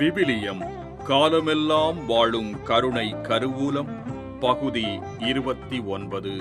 விவிலியம் காலமெல்லாம் வாழும் கருணை கருவூலம் பகுதி இருபத்தி ஒன்பது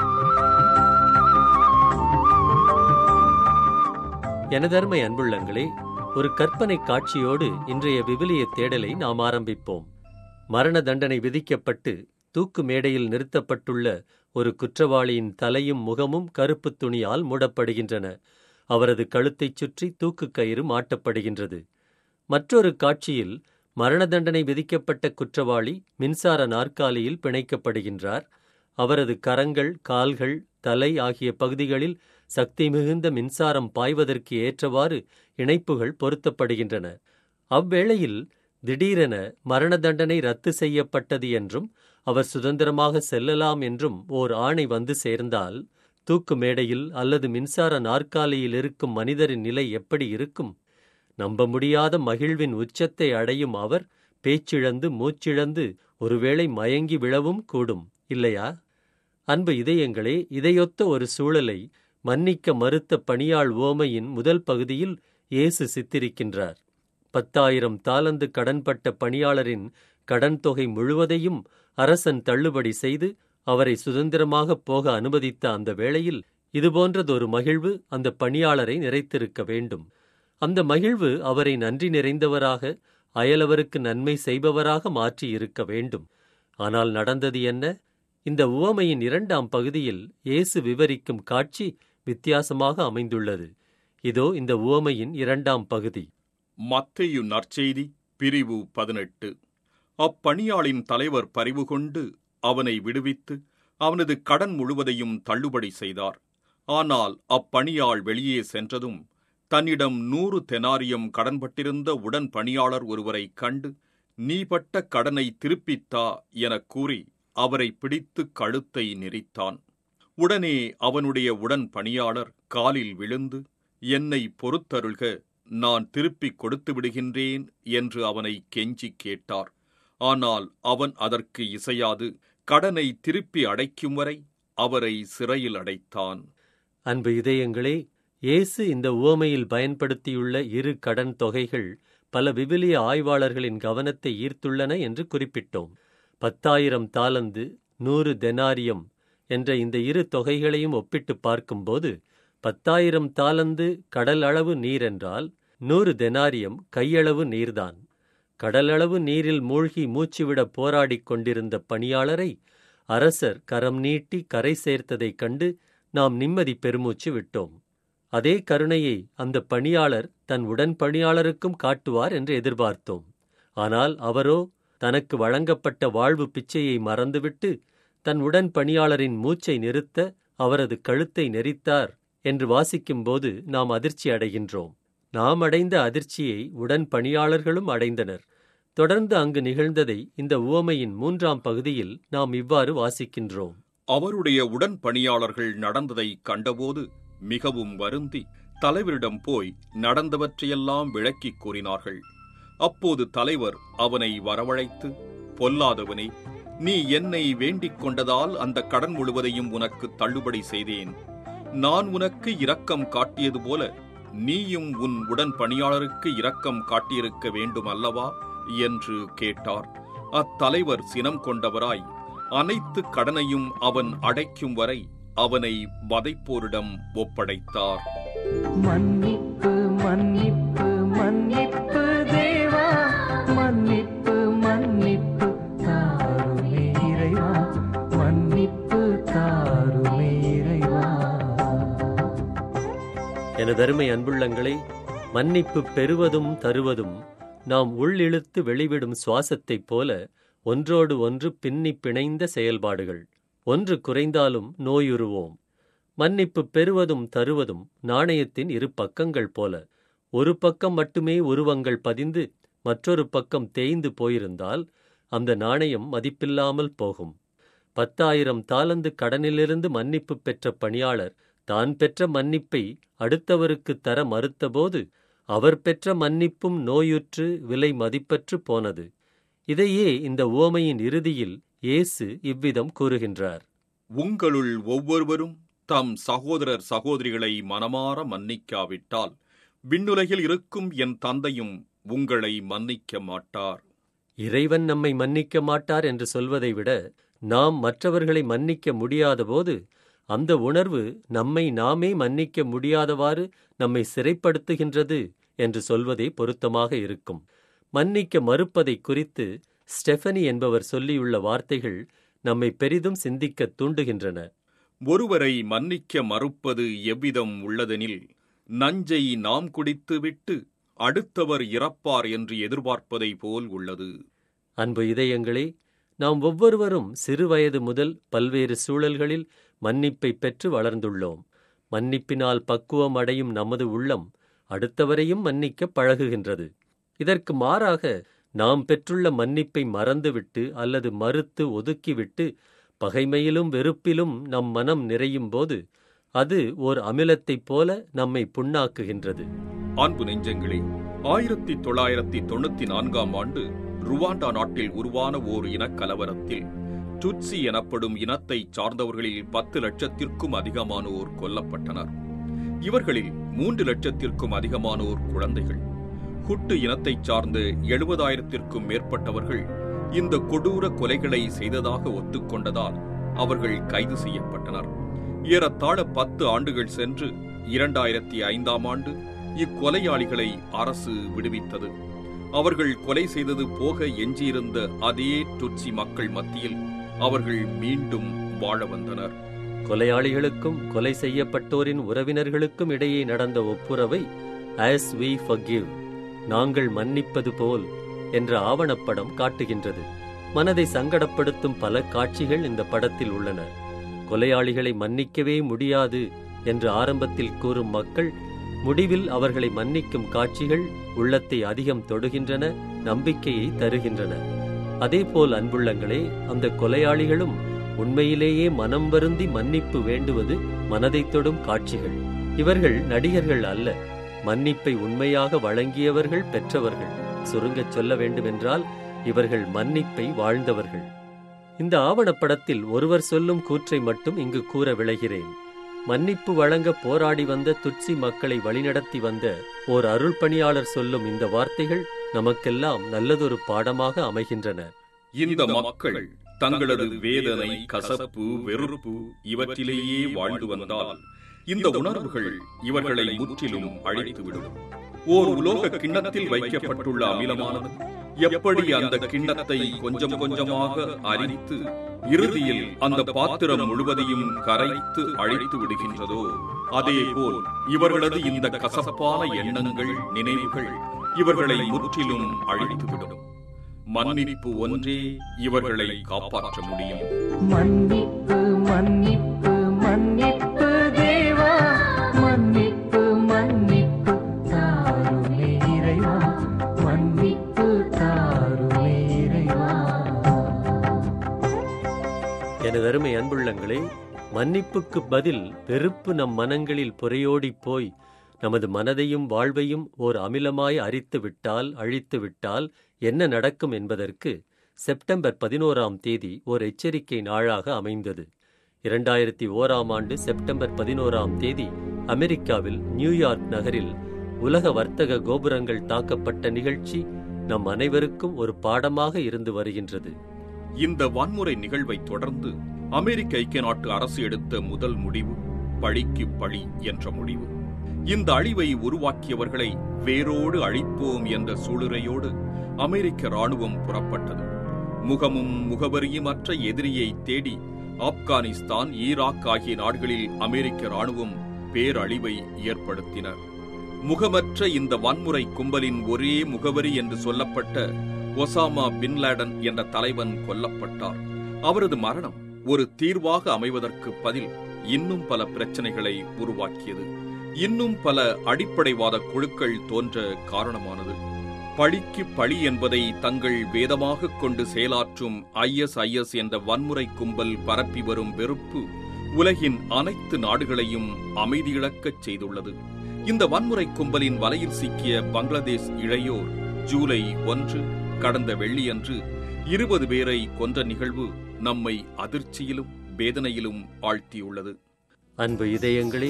எனதருமை அன்புள்ளங்களே ஒரு கற்பனை காட்சியோடு இன்றைய விவிலிய தேடலை நாம் ஆரம்பிப்போம் மரண தண்டனை விதிக்கப்பட்டு தூக்கு மேடையில் நிறுத்தப்பட்டுள்ள ஒரு குற்றவாளியின் தலையும் முகமும் கருப்பு துணியால் மூடப்படுகின்றன அவரது கழுத்தைச் சுற்றி தூக்கு கயிறு மாட்டப்படுகின்றது மற்றொரு காட்சியில் மரண தண்டனை விதிக்கப்பட்ட குற்றவாளி மின்சார நாற்காலியில் பிணைக்கப்படுகின்றார் அவரது கரங்கள் கால்கள் தலை ஆகிய பகுதிகளில் சக்தி மிகுந்த மின்சாரம் பாய்வதற்கு ஏற்றவாறு இணைப்புகள் பொருத்தப்படுகின்றன அவ்வேளையில் திடீரென மரண தண்டனை ரத்து செய்யப்பட்டது என்றும் அவர் சுதந்திரமாக செல்லலாம் என்றும் ஓர் ஆணை வந்து சேர்ந்தால் தூக்கு மேடையில் அல்லது மின்சார நாற்காலியில் இருக்கும் மனிதரின் நிலை எப்படி இருக்கும் நம்ப முடியாத மகிழ்வின் உச்சத்தை அடையும் அவர் பேச்சிழந்து மூச்சிழந்து ஒருவேளை மயங்கி விழவும் கூடும் இல்லையா அன்பு இதயங்களே இதையொத்த ஒரு சூழலை மன்னிக்க மறுத்த பணியாள் ஓமையின் முதல் பகுதியில் இயேசு சித்திரிக்கின்றார் பத்தாயிரம் தாலந்து கடன்பட்ட பணியாளரின் கடன் தொகை முழுவதையும் அரசன் தள்ளுபடி செய்து அவரை சுதந்திரமாக போக அனுமதித்த அந்த வேளையில் இதுபோன்றதொரு மகிழ்வு அந்த பணியாளரை நிறைத்திருக்க வேண்டும் அந்த மகிழ்வு அவரை நன்றி நிறைந்தவராக அயலவருக்கு நன்மை செய்பவராக மாற்றி இருக்க வேண்டும் ஆனால் நடந்தது என்ன இந்த உவமையின் இரண்டாம் பகுதியில் இயேசு விவரிக்கும் காட்சி வித்தியாசமாக அமைந்துள்ளது இதோ இந்த உவமையின் இரண்டாம் பகுதி மத்தேயு நற்செய்தி பிரிவு பதினெட்டு அப்பணியாளின் தலைவர் பரிவு கொண்டு அவனை விடுவித்து அவனது கடன் முழுவதையும் தள்ளுபடி செய்தார் ஆனால் அப்பணியாள் வெளியே சென்றதும் தன்னிடம் நூறு தெனாரியம் கடன்பட்டிருந்த உடன் பணியாளர் ஒருவரை கண்டு நீ பட்ட கடனை திருப்பித்தா எனக் கூறி அவரை பிடித்து கழுத்தை நெரித்தான் உடனே அவனுடைய உடன் பணியாளர் காலில் விழுந்து என்னை பொறுத்தருள்க நான் திருப்பிக் கொடுத்து விடுகின்றேன் என்று அவனை கெஞ்சி கேட்டார் ஆனால் அவன் அதற்கு இசையாது கடனை திருப்பி அடைக்கும் வரை அவரை சிறையில் அடைத்தான் அன்பு இதயங்களே இயேசு இந்த உவமையில் பயன்படுத்தியுள்ள இரு கடன் தொகைகள் பல விவிலிய ஆய்வாளர்களின் கவனத்தை ஈர்த்துள்ளன என்று குறிப்பிட்டோம் பத்தாயிரம் தாலந்து நூறு தெனாரியம் என்ற இந்த இரு தொகைகளையும் ஒப்பிட்டு பார்க்கும்போது பத்தாயிரம் தாலந்து கடல் அளவு நீர் என்றால் நூறு தெனாரியம் கையளவு நீர்தான் கடலளவு நீரில் மூழ்கி மூச்சுவிட போராடிக் கொண்டிருந்த பணியாளரை அரசர் கரம் நீட்டி கரை சேர்த்ததைக் கண்டு நாம் நிம்மதி பெருமூச்சு விட்டோம் அதே கருணையை அந்த பணியாளர் தன் உடன் பணியாளருக்கும் காட்டுவார் என்று எதிர்பார்த்தோம் ஆனால் அவரோ தனக்கு வழங்கப்பட்ட வாழ்வு பிச்சையை மறந்துவிட்டு தன் உடன் பணியாளரின் மூச்சை நிறுத்த அவரது கழுத்தை நெரித்தார் என்று வாசிக்கும்போது நாம் அதிர்ச்சி அடைகின்றோம் நாம் அடைந்த அதிர்ச்சியை உடன் பணியாளர்களும் அடைந்தனர் தொடர்ந்து அங்கு நிகழ்ந்ததை இந்த உவமையின் மூன்றாம் பகுதியில் நாம் இவ்வாறு வாசிக்கின்றோம் அவருடைய உடன் பணியாளர்கள் நடந்ததை கண்டபோது மிகவும் வருந்தி தலைவரிடம் போய் நடந்தவற்றையெல்லாம் விளக்கிக் கூறினார்கள் அப்போது தலைவர் அவனை வரவழைத்து பொல்லாதவனே நீ என்னை வேண்டிக் கொண்டதால் அந்த கடன் முழுவதையும் உனக்கு தள்ளுபடி செய்தேன் நான் உனக்கு இரக்கம் காட்டியது போல நீயும் உன் உடன் பணியாளருக்கு இரக்கம் காட்டியிருக்க வேண்டும் அல்லவா என்று கேட்டார் அத்தலைவர் சினம் கொண்டவராய் அனைத்து கடனையும் அவன் அடைக்கும் வரை அவனை வதைப்போரிடம் ஒப்படைத்தார் மன்னிப்பு மன்னிப்பு மன்னிப்பு தேவா மன்னிப்பு மன்னிப்பு தாருமே இறைவா மன்னிப்பு தாருமே இறைவா எனதருமை அன்புள்ளங்களே மன்னிப்பு பெறுவதும் தருவதும் நாம் உள்ளிழுத்து வெளிவிடும் சுவாசத்தைப் போல ஒன்றோடு ஒன்று பின்னி பிணைந்த செயல்பாடுகள் ஒன்று குறைந்தாலும் நோயுறுவோம் மன்னிப்பு பெறுவதும் தருவதும் நாணயத்தின் இரு பக்கங்கள் போல ஒரு பக்கம் மட்டுமே உருவங்கள் பதிந்து மற்றொரு பக்கம் தேய்ந்து போயிருந்தால் அந்த நாணயம் மதிப்பில்லாமல் போகும் பத்தாயிரம் தாலந்து கடனிலிருந்து மன்னிப்பு பெற்ற பணியாளர் தான் பெற்ற மன்னிப்பை அடுத்தவருக்கு தர மறுத்தபோது அவர் பெற்ற மன்னிப்பும் நோயுற்று விலை மதிப்பற்று போனது இதையே இந்த உவமையின் இறுதியில் இயேசு இவ்விதம் கூறுகின்றார் உங்களுள் ஒவ்வொருவரும் தம் சகோதரர் சகோதரிகளை மனமாற மன்னிக்காவிட்டால் விண்ணுலகில் இருக்கும் என் தந்தையும் உங்களை மன்னிக்க மாட்டார் இறைவன் நம்மை மன்னிக்க மாட்டார் என்று சொல்வதை விட நாம் மற்றவர்களை மன்னிக்க முடியாதபோது அந்த உணர்வு நம்மை நாமே மன்னிக்க முடியாதவாறு நம்மை சிறைப்படுத்துகின்றது என்று சொல்வதே பொருத்தமாக இருக்கும் மன்னிக்க மறுப்பதை குறித்து ஸ்டெஃபனி என்பவர் சொல்லியுள்ள வார்த்தைகள் நம்மை பெரிதும் சிந்திக்கத் தூண்டுகின்றன ஒருவரை மன்னிக்க மறுப்பது எவ்விதம் உள்ளதெனில் நஞ்சை நாம் குடித்துவிட்டு அடுத்தவர் இறப்பார் என்று எதிர்பார்ப்பதை போல் உள்ளது அன்பு இதயங்களே நாம் ஒவ்வொருவரும் சிறுவயது முதல் பல்வேறு சூழல்களில் மன்னிப்பை பெற்று வளர்ந்துள்ளோம் மன்னிப்பினால் பக்குவம் அடையும் நமது உள்ளம் அடுத்தவரையும் மன்னிக்க பழகுகின்றது இதற்கு மாறாக நாம் பெற்றுள்ள மன்னிப்பை மறந்துவிட்டு அல்லது மறுத்து ஒதுக்கிவிட்டு பகைமையிலும் வெறுப்பிலும் நம் மனம் நிறையும் போது அது ஓர் அமிலத்தைப் போல நம்மை புண்ணாக்குகின்றது அன்பு நெஞ்சங்களே ஆயிரத்தி தொள்ளாயிரத்தி தொண்ணூத்தி நான்காம் ஆண்டு ருவாண்டா நாட்டில் உருவான ஓர் இனக்கலவரத்தில் டுட்சி எனப்படும் இனத்தை சார்ந்தவர்களில் பத்து லட்சத்திற்கும் அதிகமானோர் கொல்லப்பட்டனர் இவர்களில் மூன்று லட்சத்திற்கும் அதிகமானோர் குழந்தைகள் ஹுட்டு இனத்தைச் சார்ந்த எழுபதாயிரத்திற்கும் மேற்பட்டவர்கள் இந்த கொடூர கொலைகளை செய்ததாக ஒத்துக்கொண்டதால் அவர்கள் கைது செய்யப்பட்டனர் ஏறத்தாழ பத்து ஆண்டுகள் சென்று இரண்டாயிரத்தி ஐந்தாம் ஆண்டு இக்கொலையாளிகளை அரசு விடுவித்தது அவர்கள் கொலை செய்தது போக எஞ்சியிருந்த அதே டுட்சி மக்கள் மத்தியில் அவர்கள் மீண்டும் வாழ வந்தனர் கொலையாளிகளுக்கும் கொலை செய்யப்பட்டோரின் உறவினர்களுக்கும் இடையே நடந்த ஒப்புரவை as we forgive நாங்கள் மன்னிப்பது போல் என்ற ஆவணப்படம் காட்டுகின்றது மனதை சங்கடப்படுத்தும் பல காட்சிகள் இந்த படத்தில் உள்ளன கொலையாளிகளை மன்னிக்கவே முடியாது என்று ஆரம்பத்தில் கூறும் மக்கள் முடிவில் அவர்களை மன்னிக்கும் காட்சிகள் உள்ளத்தை அதிகம் தொடுகின்றன நம்பிக்கையை தருகின்றன அதேபோல் அன்புள்ளங்களே அந்த கொலையாளிகளும் உண்மையிலேயே மனம் வருந்தி மன்னிப்பு வேண்டுவது மனதைத் தொடும் காட்சிகள் இவர்கள் நடிகர்கள் அல்ல மன்னிப்பை உண்மையாக வழங்கியவர்கள் பெற்றவர்கள் சுருங்கச் சொல்ல வேண்டுமென்றால் இவர்கள் மன்னிப்பை வாழ்ந்தவர்கள் இந்த ஆவணப்படத்தில் ஒருவர் சொல்லும் கூற்றை மட்டும் இங்கு கூற விளைகிறேன் மன்னிப்பு வழங்க போராடி வந்த துட்சி மக்களை வழிநடத்தி வந்த ஓர் அருள் பணியாளர் சொல்லும் இந்த வார்த்தைகள் நமக்கெல்லாம் நல்லதொரு பாடமாக அமைகின்றன இந்த மக்கள் தங்களது வேதனை கசப்பு வெறுப்பு இவற்றிலேயே வாழ்ந்து வந்தால் இந்த உணர்வுகள் இவர்களை முற்றிலும் அழித்துவிடும் ஓர் உலோக கிண்ணத்தில் வைக்கப்பட்டுள்ள அமிலமானது எப்படி அந்த கிண்ணத்தை கொஞ்சம் கொஞ்சமாக அரித்து இறுதியில் அந்த பாத்திரம் முழுவதையும் கரைத்து அழித்து விடுகின்றதோ அதேபோல் இவர்களது இந்த கசப்பான எண்ணங்கள் நினைவுகள் இவர்களை முற்றிலும் அழித்துவிடும் மன்னிப்பு ஒன்றே இவர்களை காப்பாற்ற முடியும் மன்னிப்பு மன்னிப்பு மன்னிப்பு தேவா மன்னிப்பு மன்னிப்பு தாருமே இறைவா மன்னிப்பு தாருமே இறைவா எனது அருமை அன்புள்ளங்களே மன்னிப்புக்கு பதில் வெறுப்பு நம் மனங்களில் புரையோடிப் போய் நமது மனதையும் வாழ்வையும் ஓர் அமிலமாய் அரித்து விட்டால் அழித்து விட்டால் என்ன நடக்கும் என்பதற்கு செப்டம்பர் பதினோராம் தேதி ஓர் எச்சரிக்கை நாளாக அமைந்தது இரண்டாயிரத்தி ஓராம் ஆண்டு செப்டம்பர் பதினோராம் தேதி அமெரிக்காவில் நியூயார்க் நகரில் உலக வர்த்தக கோபுரங்கள் தாக்கப்பட்ட நிகழ்ச்சி நம் அனைவருக்கும் ஒரு பாடமாக இருந்து வருகின்றது இந்த வன்முறை நிகழ்வை தொடர்ந்து அமெரிக்க ஐக்கிய நாட்டு அரசு எடுத்த முதல் முடிவு பழிக்கு பழி என்ற முடிவு இந்த அழிவை உருவாக்கியவர்களை வேரோடு அழிப்போம் என்ற சூளுரையோடு அமெரிக்க ராணுவம் புறப்பட்டது முகமும் முகவரியுமற்ற எதிரியை தேடி ஆப்கானிஸ்தான் ஈராக் ஆகிய நாடுகளில் அமெரிக்க ராணுவம் பேரழிவை ஏற்படுத்தினர் முகமற்ற இந்த வன்முறை கும்பலின் ஒரே முகவரி என்று சொல்லப்பட்ட ஒசாமா பின்லேடன் என்ற தலைவன் கொல்லப்பட்டார் அவரது மரணம் ஒரு தீர்வாக அமைவதற்கு பதில் இன்னும் பல பிரச்சனைகளை உருவாக்கியது இன்னும் பல அடிப்படைவாத குழுக்கள் தோன்ற காரணமானது பழிக்கு பழி என்பதை தங்கள் வேதமாக கொண்டு செயலாற்றும் ஐஎஸ்ஐஎஸ் என்ற வன்முறை கும்பல் பரப்பி வரும் வெறுப்பு உலகின் அனைத்து நாடுகளையும் அமைதியிழக்கச் செய்துள்ளது இந்த வன்முறை கும்பலின் வலையில் சிக்கிய பங்களாதேஷ் இளையோர் ஜூலை ஒன்று கடந்த வெள்ளியன்று இருபது பேரை கொன்ற நிகழ்வு நம்மை அதிர்ச்சியிலும் வேதனையிலும் ஆழ்த்தியுள்ளது அன்பு இதயங்களே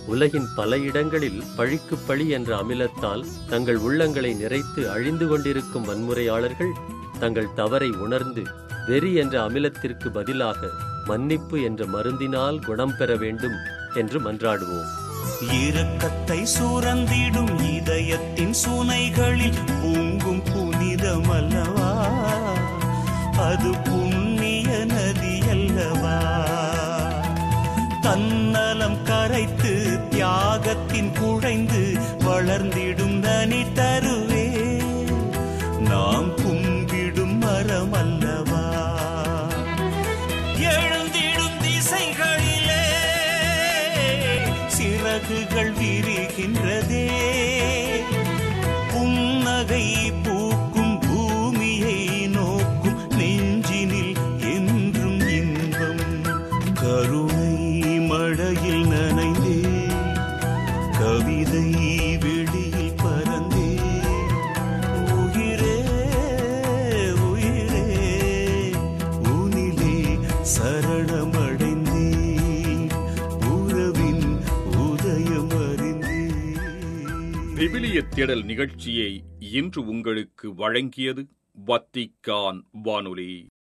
உலகின் பல இடங்களில் பழிக்கு பழி என்ற அமிலத்தால் தங்கள் உள்ளங்களை நிறைத்து அழிந்து கொண்டிருக்கும் வன்முறையாளர்கள் தங்கள் தவறை உணர்ந்து வெறி என்ற அமிலத்திற்கு பதிலாக மன்னிப்பு என்ற மருந்தினால் குணம் பெற வேண்டும் என்று மன்றாடுவோம் இரக்கத்தை சுரந்திடும் இதயத்தின் சுனைகளில் பூங்கும் புனிதமல்லவா அது புண்ணிய நதி அல்லவா தன்னலம் கரைத்து தியாகத்தின் குழைந்து வளர்ந்திடும் தனி தருவே நாம் கும்பிடும் மரம் அல்லவா எழுந்திடும் திசைகளிலே சிறகுகள் விரிகின்றதே புன்னகை பூக்கும் பூமியை நோக்கும் நெஞ்சினில் என்றும் இன்பம் கருணை மழையில் நனைந்தே கவிதை வெளியில் பறந்தே உயிரே உயிரே உனிலே சரணமடைந்தே உறவின் உதயம் அறிந்தே விவிலிய தேடல் நிகழ்ச்சியை இன்று உங்களுக்கு வழங்கியது வத்திக்கான் வானொலி